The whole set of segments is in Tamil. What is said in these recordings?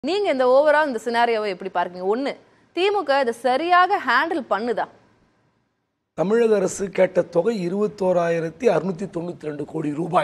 நீங்க இந்த ஓவரால் இந்த சினாரியோவை எப்படி பார்க்கீங்க ஒண்ணு திமுக இதை சரியாக ஹேண்டில் பண்ணுதா தமிழக அரசு கேட்ட தொகை இருபத்தோராயிரத்தி அறுநூத்தி தொண்ணூற்றி ரெண்டு கோடி ரூபாய்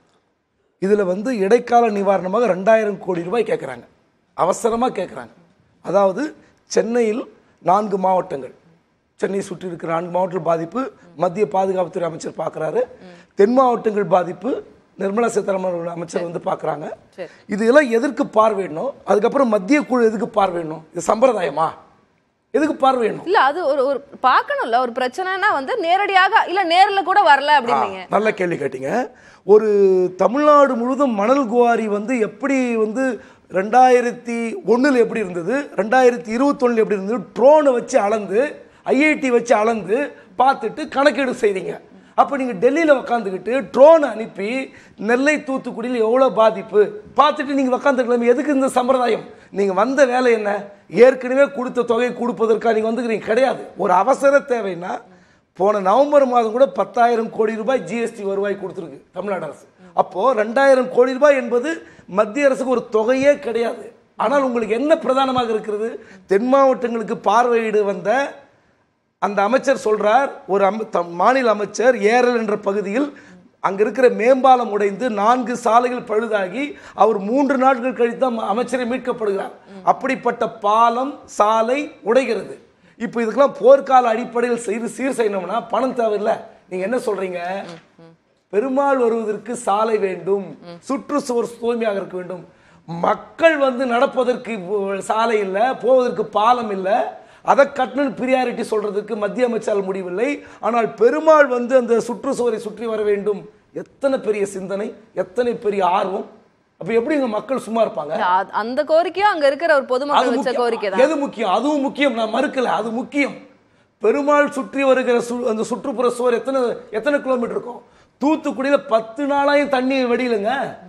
இதில் வந்து இடைக்கால நிவாரணமாக ரெண்டாயிரம் கோடி ரூபாய் கேட்குறாங்க அவசரமாக கேட்குறாங்க அதாவது சென்னையில் நான்கு மாவட்டங்கள் சென்னையை சுற்றி இருக்கிற நான்கு மாவட்டங்கள் பாதிப்பு மத்திய பாதுகாப்புத்துறை அமைச்சர் பார்க்குறாரு தென் மாவட்டங்கள் பாதிப்பு நிர்மலா சீதாராமன் அவர்கள் அமைச்சர் வந்து பார்க்குறாங்க சரி. இதெல்லாம் எதற்கு பார்வையிடணும் அதுக்கப்புறம் மத்திய குழு எதுக்கு பார்வையிடணும் இது சம்பிரதாயமா எதுக்கு பார்வையிடணும் இல்ல அது ஒரு ஒரு பார்க்கணும்ல ஒரு பிரச்சனைனா வந்து நேரடியாக இல்ல நேர்ல கூட வரல அப்படின்னீங்க நல்ல கேள்வி கேட்டீங்க ஒரு தமிழ்நாடு முழுவதும் மணல் குவாரி வந்து எப்படி வந்து ரெண்டாயிரத்தி ஒண்ணுல எப்படி இருந்தது ரெண்டாயிரத்தி இருபத்தொன்னுல எப்படி இருந்தது ட்ரோனை வச்சு அளந்து ஐஐடி வச்சு அளந்து பார்த்துட்டு கணக்கீடு செய்றீங்க அப்போ நீங்கள் டெல்லியில் உக்காந்துக்கிட்டு ட்ரோனை அனுப்பி நெல்லை தூத்துக்குடியில் எவ்வளோ பாதிப்பு பார்த்துட்டு நீங்கள் உக்காந்துக்கலாம் எதுக்கு இந்த சம்பிரதாயம் நீங்கள் வந்த வேலை என்ன ஏற்கனவே கொடுத்த தொகை கொடுப்பதற்காக நீங்கள் வந்துக்கிறீங்க கிடையாது ஒரு அவசர தேவைன்னா போன நவம்பர் மாதம் கூட பத்தாயிரம் கோடி ரூபாய் ஜிஎஸ்டி வருவாய் கொடுத்துருக்கு தமிழ்நாடு அரசு அப்போ ரெண்டாயிரம் கோடி ரூபாய் என்பது மத்திய அரசுக்கு ஒரு தொகையே கிடையாது ஆனால் உங்களுக்கு என்ன பிரதானமாக இருக்கிறது தென் மாவட்டங்களுக்கு பார்வையிட வந்த அந்த அமைச்சர் சொல்றார் ஒரு அம- தம்- மாநில அமைச்சர் ஏரல் என்ற பகுதியில் அங்க இருக்கிற மேம்பாலம் உடைந்து நான்கு சாலைகள் பழுதாகி அவர் மூன்று நாட்கள் கழித்து தான் அமைச்சரை மீட்கப்படுகிறார் அப்படிப்பட்ட பாலம் சாலை உடைகிறது இப்போ இதுக்கெல்லாம் போர்க்கால அடிப்படையில் செய்து சீர் செய்யணும்னா பணம் தேவையில்லை நீங்க என்ன சொல்றீங்க பெருமாள் வருவதற்கு சாலை வேண்டும் சுற்றுச்சுவர் தூய்மையாக இருக்க வேண்டும் மக்கள் வந்து நடப்பதற்கு வ- சாலை இல்லை போவதற்கு பாலம் இல்லை அதை கட்டணும் பிரியாரிட்டி சொல்றதுக்கு மத்திய அமைச்சரால் முடியவில்லை ஆனால் பெருமாள் வந்து அந்த சுற்றுச்சுவரை சுற்றி வர வேண்டும் எத்தனை பெரிய சிந்தனை எத்தனை பெரிய ஆர்வம் அப்ப எப்படி இங்க மக்கள் சும்மா இருப்பாங்க இல்ல, அ- அந்த கோரிக்கையும் அங்க இருக்கிற ஒரு அது பொதுமக்கள் வச்ச முக்கியம். கோரிக்கை தான் எது முக்கியம் அதுவும் முக்கியம் நான் மறுக்கல அது முக்கியம் பெருமாள் சுற்றி வருகிற சு- அந்த சுற்றுப்புற சுவர் எத்தனை எத்தனை கிலோமீட்டர் இருக்கும் தூத்துக்குடியில பத்து நாளாயும் தண்ணி வெடியிலங்க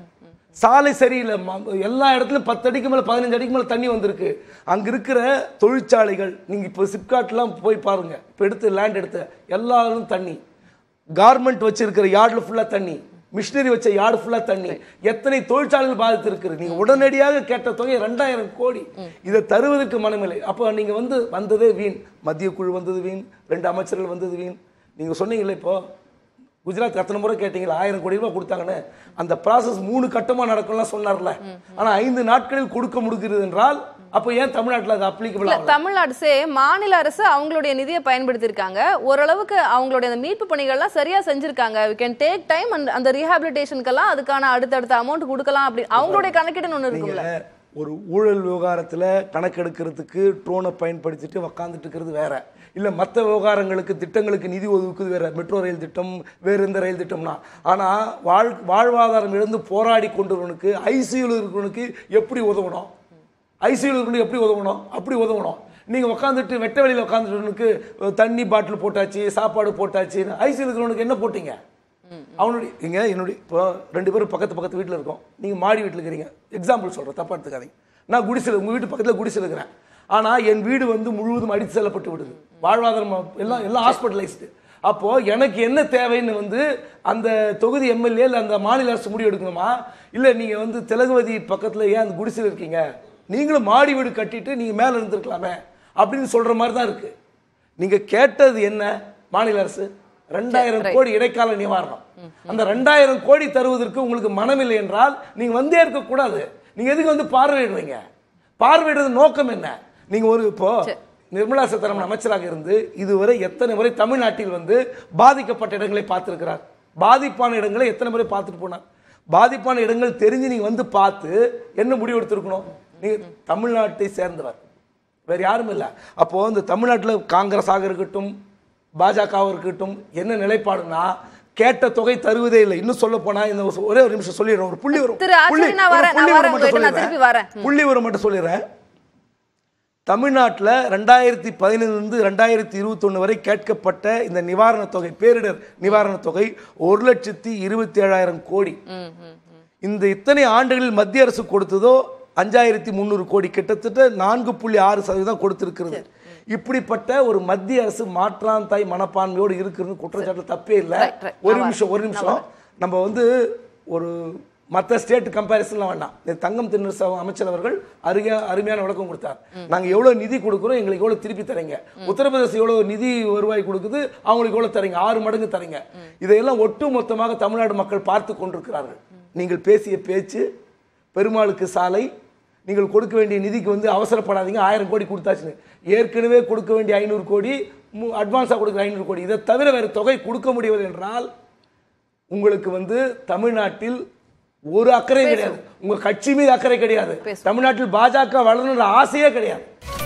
சாலை சரியில்லை ம- எல்லா இடத்துலயும் பத்து அடிக்கு மேல பதினஞ்சு அடிக்கு மேல தண்ணி வந்திருக்கு அங்க இருக்கிற தொழிற்சாலைகள் நீங்க இப்போ சிப்காட்லாம் போய் பாருங்க இப்போ எடுத்து லேண்ட் எடுத்த எல்லாரும் தண்ணி கார்மெண்ட் வச்சிருக்கிற யார்டில் ஃபுல்லா தண்ணி மிஷினரி வச்ச யார்டு ஃபுல்லா தண்ணி எத்தனை தொழிற்சாலைகள் பாதித்து இருக்குது நீங்க உடனடியாக கேட்ட தொகை ரெண்டாயிரம் கோடி இதை தருவதற்கு மனமில்லை அப்போ நீங்க வந்து வந்ததே வீண் மத்திய குழு வந்தது வீண் ரெண்டு அமைச்சர்கள் வந்தது வீண் நீங்க சொன்னீங்களே இப்போ குஜராத் எத்தனை முறை கேட்டீங்களா ஆயிரம் கோடி ரூபாய் கொடுத்தாங்கன்னு அந்த ப்ராசஸ் மூணு கட்டமா நடக்கும்லாம் சொன்னார்ல ஆனா ஐந்து நாட்களில் கொடுக்க முடிகிறது என்றால் அப்போ ஏன் தமிழ்நாட்டில் அது அப்ளிகபிள் இல்ல ஆகல தமிழ்நாடு சே மாநில அரசு அவங்களுடைய நிதியை பயன்படுத்தியிருக்காங்க ஓரளவுக்கு அவங்களுடைய அந்த மீட்பு பணிகள்லாம் சரியா செஞ்சிருக்காங்க we can take time and அந்த ரீஹாபிலிட்டேஷனுக்கெல்லாம் அதுக்கான அடுத்தடுத்த அமௌண்ட் கொடுக்கலாம் அப்படி அவங்களுடைய கணக்கீடுன்னு ஒண்ணு இருக்கும்ல நீங்க ஒரு ஊழல் விவகாரத்துல கணக்கெடுக்கிறதுக்கு ட்ரோனை பயன்படுத்திட்டு உக்காந்துட்டு இருக்கிறது வேற இல்ல மற்ற விவகாரங்களுக்கு திட்டங்களுக்கு நிதி ஒதுக்குது வேற மெட்ரோ ரயில் திட்டம் வேற எந்த ரயில் திட்டம்னா ஆனா வாழ் வாழ்வாதாரம் இழந்து போராடி கொண்டவனுக்கு ஐசியூல இருக்கிறவனுக்கு எப்படி உதவணும் ஐசியூல இருக்கிறவனுக்கு எப்படி உதவணும் அப்படி உதவணும் நீங்க உட்காந்துட்டு வெட்ட வெளியில உட்காந்துட்டு தண்ணி பாட்டில் போட்டாச்சு சாப்பாடு போட்டாச்சு ஐசியூல இருக்கிறவனுக்கு என்ன போட்டீங்க அவனுடைய இங்க என்னுடைய இப்போ ரெண்டு பேரும் பக்கத்து பக்கத்து வீட்டில் இருக்கோம் நீங்கள் மாடி வீட்டில் இருக்கிறீங்க எக்ஸாம்பிள் சொல்கிறேன் தப்பா எடுத்துக்காதீங்க நான் குடிசையில் உங்கள் வீட்டு பக்கத்தில் குடிசையில் இருக்கிறேன் ஆனால் என் வீடு வந்து முழுவதும் அடித்து செல்லப்பட்டு விடுது வாழ்வாதாரம் எல்லாம் எல்லாம் ஹாஸ்பிட்டலைஸ்டு அப்போது எனக்கு என்ன தேவைன்னு வந்து அந்த தொகுதி எம்எல்ஏ இல்லை அந்த மாநில அரசு முடிவு எடுக்கணுமா இல்லை நீங்கள் வந்து திலகவதி பக்கத்தில் ஏன் அந்த குடிசையில் இருக்கீங்க நீங்களும் மாடி வீடு கட்டிட்டு நீங்கள் மேலே இருந்திருக்கலாமே அப்படின்னு சொல்கிற மாதிரி தான் இருக்குது நீங்க கேட்டது என்ன மாநில அரசு ரெண்டாயிரம் கோடி இடைக்கால நிவாரணம் அந்த ரெண்டாயிரம் கோடி தருவதற்கு உங்களுக்கு மனமில்லை என்றால் நீங்க வந்தே இருக்க கூடாது நீங்க எதுக்கு வந்து பார்வையிடுறீங்க பார்வையிடுறது நோக்கம் என்ன நீங்க ஒரு இப்போ நிர்மலா சீதாராமன் அமைச்சராக இருந்து இதுவரை எத்தனை முறை தமிழ்நாட்டில் வந்து பாதிக்கப்பட்ட இடங்களை பார்த்திருக்கிறார் பாதிப்பான இடங்களை எத்தனை முறை பார்த்துட்டு போனார் பாதிப்பான இடங்கள் தெரிஞ்சு நீங்க வந்து பார்த்து என்ன முடிவு எடுத்திருக்கணும் நீங்க தமிழ்நாட்டை சேர்ந்தவர் வேற யாரும் இல்லை அப்போ இந்த தமிழ்நாட்டில் காங்கிரஸாக இருக்கட்டும் பாஜகவாக இருக்கட்டும் என்ன நிலைப்பாடுனா கேட்ட தொகை தருவதே இல்லை இன்னும் சொல்ல போனா இந்த ஒரு- ஒரே ஒரு நிமிஷம் சொல்லிடுறேன் ஒரு புள்ளி வரும் திரு ஆச்சாரி, நான் வரேன், நான் வரேன், உங்ககிட்ட நான் திருப்பி வரேன். புள்ளி வரும் மட்டும் சொல்லிடுறேன் தமிழ்நாட்டில் ரெண்டாயிரத்தி பதினொன்று ரெண்டாயிரத்தி இருபத்தொன்று வரை கேட்கப்பட்ட இந்த நிவாரணத் தொகை பேரிடர் நிவாரணத் தொகை ஒரு லட்சத்தி இருபத்தி ஏழாயிரம் கோடி இந்த இத்தனை ஆண்டுகளில் மத்திய அரசு கொடுத்ததோ அஞ்சாயிரத்தி முந்நூறு கோடி கிட்டத்தட்ட நான்கு புள்ளி ஆறு சதவீதம் கொடுத்திருக்கிறது இப்படிப்பட்ட ஒரு மத்திய அரசு மாற்றான் தாய் மனப்பான்மையோடு இருக்கிறது குற்றச்சாட்டு தப்பே இல்லை Right, right. ஒரு நான் நிமிஷம் ஒரு நிமிஷம் நம்ம வந்து ஒரு மற்ற ஸ்டேட் கம்பேரிசன்லாம் வேண்டாம் இந்த தங்கம் தென்னரசு அமைச்சர் அவர்கள் அருகே அருமையான விளக்கம் கொடுத்தார் நாங்க எவ்வளவு நிதி கொடுக்குறோம் எங்களுக்கு எவ்வளவு திருப்பி தரீங்க உத்தரப்பிரதேசம் எவ்வளவு நிதி வருவாய் கொடுக்குது அவங்களுக்கு எவ்வளவு தரீங்க ஆறு மடங்கு தரீங்க இதையெல்லாம் ஒட்டு மொத்தமாக தமிழ்நாடு மக்கள் பார்த்து கொண்டிருக்கிறார்கள் நீங்கள் பேசிய பேச்சு பெருமாளுக்கு சாலை நீங்கள் கொடுக்க வேண்டிய நிதிக்கு வந்து அவசரப்படாதீங்க ஆயிரம் கோடி கொடுத்தாச்சுன்னு ஏற்கனவே கொடுக்க வேண்டிய ஐநூறு கோடி அட்வான்ஸாக கொடுக்குற ஐநூறு கோடி இதை தவிர வேறு தொகை கொடுக்க முடியவில்லை என்றால் உங்களுக்கு வந்து தமிழ்நாட்டில் ஒரு அக்கறை கிடையாது உங்க கட்சி மீது அக்கறை கிடையாது தமிழ்நாட்டில் பாஜக வளரணுன்ற ஆசையே கிடையாது